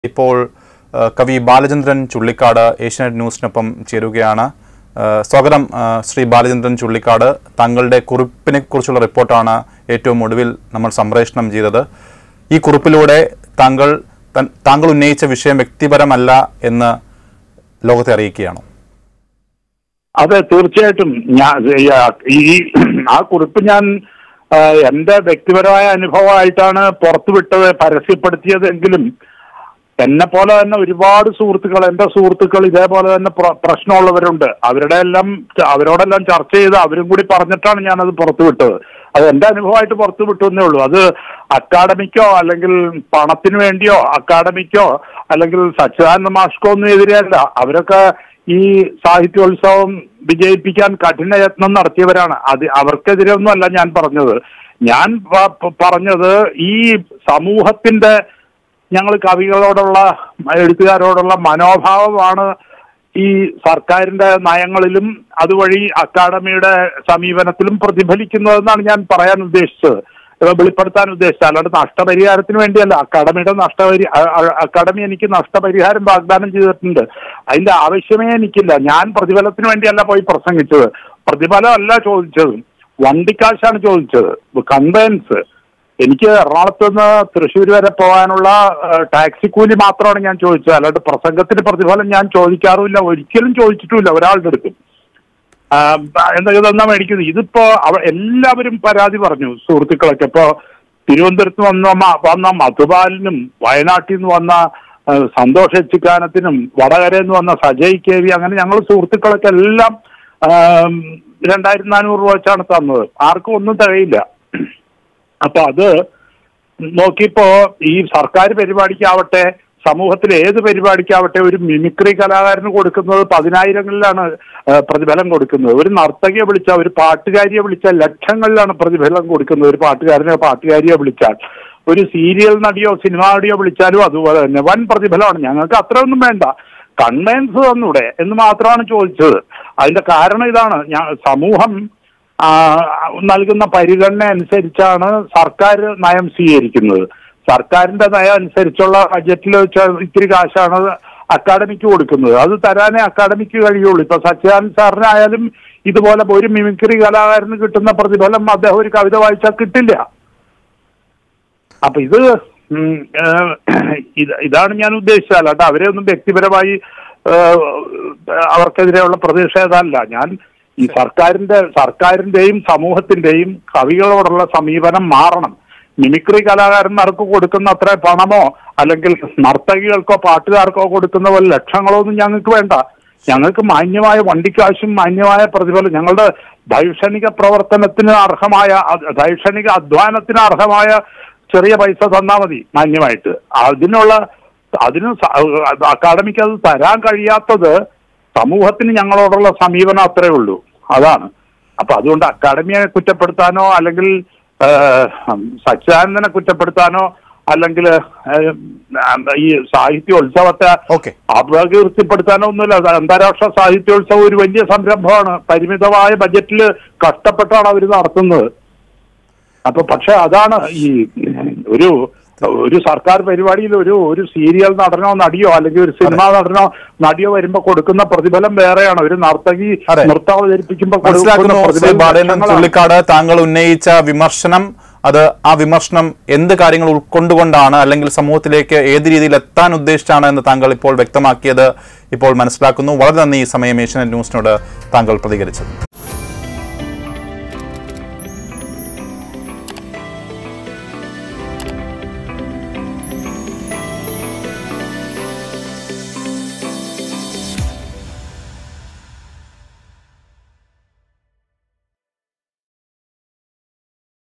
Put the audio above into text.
ഇപ്പോൾ ആ, കവി ബാലചന്ദ്രൻ ചുള്ളിക്കാട് ഏഷ്യാനെറ്റ് ന്യൂസിനൊപ്പം ചേരുകയാണ് ആ, സ്വാഗതം ആ, ശ്രീ ബാലചന്ദ്രൻ ചുള്ളിക്കാട് താങ്കളുടെ കുറിപ്പിനെ കുറിച്ചുള്ള റിപ്പോർട്ടാണ് ഏറ്റവും ഒടുവിൽ നമ്മൾ സംപ്രേഷണം ചെയ്തത് ഈ കുറിപ്പിലൂടെ താങ്കൾ തൻ- താങ്കൾ ഉന്നയിച്ച വിഷയം വ്യക്തിപരമല്ല എന്ന് ലോകത്തെ അറിയിക്കുകയാണോ അതെ തീർച്ചയായിട്ടും ഞാൻ ഈ ആ കുറിപ്പ് ഞാൻ ആ, എന്റെ വ്യക്തിപരമായ അനുഭവമായിട്ടാണ് പുറത്തുവിട്ടത് പരസ്യപ്പെടുത്തിയതെങ്കിലും എന്നെ പോലെ തന്നെ ഒരുപാട് സുഹൃത്തുക്കൾ എന്റെ സുഹൃത്തുക്കൾ ഇതേപോലെ തന്നെ പ്ര- പ്രശ്നമുള്ളവരുണ്ട് അവരുടെ എല്ലാം അവരോടെല്ലാം ചർച്ച ചെയ്ത് അവരും കൂടി പറഞ്ഞിട്ടാണ് ഞാനത് പുറത്തുവിട്ടത് അത് എന്റെ അനുഭവമായിട്ട് പുറത്തു വിട്ടു എന്നേ ഉള്ളൂ അത് അക്കാഡമിക്കോ അല്ലെങ്കിൽ പണത്തിന് വേണ്ടിയോ അക്കാഡമിക്കോ അല്ലെങ്കിൽ സച്ചിദാനന്ദ മാഷ്കോ ഒന്നും എതിരെയല്ല അവരൊക്കെ ഈ സാഹിത്യോത്സവം വിജയിപ്പിക്കാൻ കഠിന യത്നം നടത്തിയവരാണ് അത് അവർക്കെതിരെ ഒന്നുമല്ല ഞാൻ പറഞ്ഞത് ഞാൻ പ- പ- പറഞ്ഞത് ഈ സമൂഹത്തിന്റെ ഞങ്ങൾ കവികളോടുള്ള എഴുത്തുകാരോടുള്ള മനോഭാവമാണ് ഈ സർക്കാരിന്റെ നയങ്ങളിലും അതുവഴി അക്കാഡമിയുടെ സമീപനത്തിലും പ്രതിഫലിക്കുന്നതെന്നാണ് ഞാൻ പറയാൻ ഉദ്ദേശിച്ചത് ഇവ വെളിപ്പെടുത്താൻ ഉദ്ദേശിച്ചത് അല്ലാണ്ട് നഷ്ടപരിഹാരത്തിന് വേണ്ടിയല്ല അക്കാഡമിയുടെ നഷ്ടപരി അ- അ- അക്കാഡമി എനിക്ക് നഷ്ടപരിഹാരം വാഗ്ദാനം ചെയ്തിട്ടുണ്ട് അതിന്റെ ആവശ്യമേ എനിക്കില്ല ഞാൻ പ്രതിഫലത്തിന് വേണ്ടിയല്ല പോയി പ്രസംഗിച്ചത് പ്രതിഫലമല്ല ചോദിച്ചത് വണ്ടിക്കാശാണ് ചോദിച്ചത് കൺവെൻസ് എനിക്ക് എറണാകുളത്ത് നിന്ന് തൃശ്ശൂർ വരെ പോകാനുള്ള ഏഹ്, ടാക്സി കൂലി മാത്രമാണ് ഞാൻ ചോദിച്ചത് അല്ലാണ്ട് പ്രസംഗത്തിന് പ്രതിഫലം ഞാൻ ചോദിക്കാറുമില്ല ഒരിക്കലും ചോദിച്ചിട്ടുമില്ല ഒരാളുടെ അടുത്തും എന്തൊക്കെ തന്നാ മേടിക്കുന്നത് ഇതിപ്പോ അവ- എല്ലാവരും പരാതി പറഞ്ഞു സുഹൃത്തുക്കളൊക്കെ ഇപ്പോ തിരുവനന്തപുരത്ത് വന്ന മ- വന്ന മധുപാലിനും വയനാട്ടിൽ നിന്ന് വന്ന ആ, സന്തോഷ് എച്ചിക്കാനത്തിനും വടകരയിൽ നിന്ന് വന്ന സജയ് കെ വി അങ്ങനെ ഞങ്ങൾ സുഹൃത്തുക്കളൊക്കെ എല്ലാം ആം, രണ്ടായിരത്തി നാനൂറ് രൂപ വെച്ചാണ് തന്നത് ആർക്കും ഒന്നും തികയില്ല അപ്പൊ അത് നോക്കിയപ്പോ ഈ സർക്കാർ പരിപാടിക്കാവട്ടെ സമൂഹത്തിലെ ഏത് പരിപാടിക്കാവട്ടെ ഒരു മിമിക്രി കലാകാരന് കൊടുക്കുന്നത് പതിനായിരങ്ങളിലാണ് ആ, പ്രതിഫലം കൊടുക്കുന്നത് ഒരു നർത്തകിയെ വിളിച്ചാൽ ഒരു പാട്ടുകാരിയെ വിളിച്ചാൽ ലക്ഷങ്ങളിലാണ് പ്രതിഫലം കൊടുക്കുന്നത് ഒരു പാട്ടുകാരനെ പാട്ടുകാരിയെ വിളിച്ചാൽ ഒരു സീരിയൽ നടിയോ സിനിമാ നടിയോ വിളിച്ചാലും അതുപോലെ തന്നെ വൻ പ്രതിഫലമാണ് ഞങ്ങൾക്ക് അത്രയൊന്നും വേണ്ട കൺവെൻസ് തന്നൂടെ എന്ന് മാത്രമാണ് ചോദിച്ചത് അതിന്റെ കാരണം ഇതാണ് ഞാൻ സമൂഹം ആ, നൽകുന്ന പരിഗണന അനുസരിച്ചാണ് സർക്കാർ നയം സ്വീകരിക്കുന്നത് സർക്കാരിന്റെ നയം അനുസരിച്ചുള്ള ബജറ്റിൽ വെച്ച ഇത്തിരി കാശാണ് അക്കാഡമിക്ക് കൊടുക്കുന്നത് അത് തരാനേ അക്കാഡമിക്ക് കഴിയുള്ളൂ ഇപ്പൊ സച്ചിദാനന്ദ് സാറിനായാലും ഇതുപോലെ ഒരു മിമിക്രി കലാകാരന് കിട്ടുന്ന പ്രതിഫലം അദ്ദേഹം ഒരു കവിത വായിച്ചാൽ കിട്ടില്ല അപ്പൊ ഇത് ഉം, ഏഹ്, ഇത് ഇതാണ് ഞാൻ ഉദ്ദേശിച്ചത് അല്ലാണ്ട് അവരെ ഒന്നും വ്യക്തിപരമായി ഏഹ്, അവർക്കെതിരെയുള്ള പ്രതിഷേധമല്ല ഞാൻ ഈ സർക്കാരിന്റെ സർക്കാരിന്റെയും സമൂഹത്തിന്റെയും കവികളോടുള്ള സമീപനം മാറണം മിമിക്രി കലാകാരന്മാർക്ക് കൊടുക്കുന്ന അത്ര പണമോ അല്ലെങ്കിൽ നർത്തകികൾക്കോ പാട്ടുകാർക്കോ കൊടുക്കുന്ന പോലെ ലക്ഷങ്ങളോ ഒന്നും ഞങ്ങൾക്ക് വേണ്ട ഞങ്ങൾക്ക് മാന്യമായ വണ്ടിക്കാശും മാന്യമായ പ്രതിഫലം ഞങ്ങളുടെ ദൈക്ഷണിക പ്രവർത്തനത്തിന് അർഹമായ അ- ദൈക്ഷണിക അധ്വാനത്തിന് അർഹമായ ചെറിയ പൈസ തന്നാൽ മതി മാന്യമായിട്ട് അതിനുള്ള അതിന് സ- അത് അക്കാഡമിക്ക് അത് തരാൻ കഴിയാത്തത് സമൂഹത്തിന് ഞങ്ങളോടുള്ള സമീപനം അത്രേ ഉള്ളൂ അതാണ് അപ്പൊ അതുകൊണ്ട് അക്കാഡമിയെ കുറ്റപ്പെടുത്താനോ അല്ലെങ്കിൽ ഏഹ്, സച്ചിദാനന്ദനെ കുറ്റപ്പെടുത്താനോ അല്ലെങ്കിൽ ഏഹ്, ഈ സാഹിത്യോത്സവത്തെ ഓക്കെ അപകീർത്തിപ്പെടുത്താനോ ഒന്നുമില്ല അത് അന്താരാഷ്ട്ര സാഹിത്യോത്സവം ഒരു വലിയ സംരംഭമാണ് പരിമിതമായ ബജറ്റിൽ കഷ്ടപ്പെട്ടാണ് അവർ നടത്തുന്നത് അപ്പൊ പക്ഷെ അതാണ് ഈ ഒരു ഒരു സർക്കാർ പരിപാടിയിൽ ഒരു ഒരു സീരിയൽ നടനോ നടിയോ അല്ലെങ്കിൽ ഒരു സിനിമാ നടനോ നടിയോ വരുമ്പോ കൊടുക്കുന്ന പ്രതിഫലം വേറെയാണ് ഒരു നർത്തകി അതെ. നൃത്തം അവതരിപ്പിക്കുമ്പോൾ കൊടുക്കുന്ന മനസ്സിലാക്കുന്നു ശ്രീ പ്രതിഫലം ബാലേന്ദ്രൻ ലക്ഷങ്ങളാണ്. ചുള്ളിക്കാട് താങ്കൾ ഉന്നയിച്ച വിമർശനം അത് ആ വിമർശനം എന്ത് കാര്യങ്ങൾ ഉൾക്കൊണ്ടുകൊണ്ടാണ് അല്ലെങ്കിൽ സമൂഹത്തിലേക്ക് ഏത് രീതിയിൽ എത്താൻ ഉദ്ദേശിച്ചാണ് എന്ന് താങ്കൾ ഇപ്പോൾ വ്യക്തമാക്കിയത് ഇപ്പോൾ മനസ്സിലാക്കുന്നു വളരെ നന്ദി ഈ സമയം ഏഷ്യനെറ്റ് ന്യൂസിനോട് താങ്കൾ പ്രതികരിച്ചത്